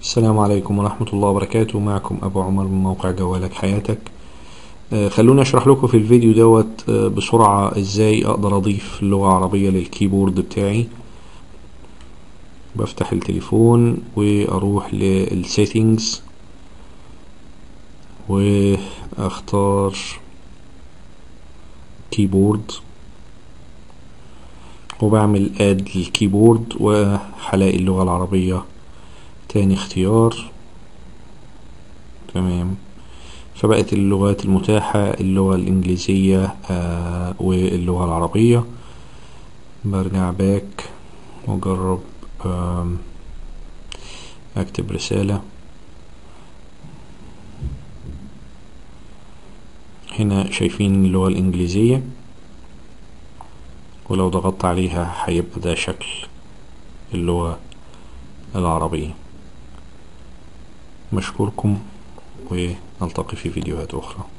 السلام عليكم ورحمة الله وبركاته معكم أبو عمر من موقع جوالك حياتك آه، خلوني أشرح لكم في الفيديو دوت آه، بسرعة إزاي أقدر أضيف اللغة العربية للكيبورد بتاعي بفتح التليفون وأروح للسيتنجز وأختار كيبورد وبعمل اد للكيبورد وهلاقي اللغة العربية تاني اختيار تمام فبقت اللغات المتاحة اللغة الإنجليزية آه واللغة العربية برجع باك وأجرب آم، أكتب رسالة هنا شايفين اللغة الإنجليزية ولو ضغطت عليها هيبقى ده شكل اللغة العربية مشكوركم ونلتقي في فيديوهات أخرى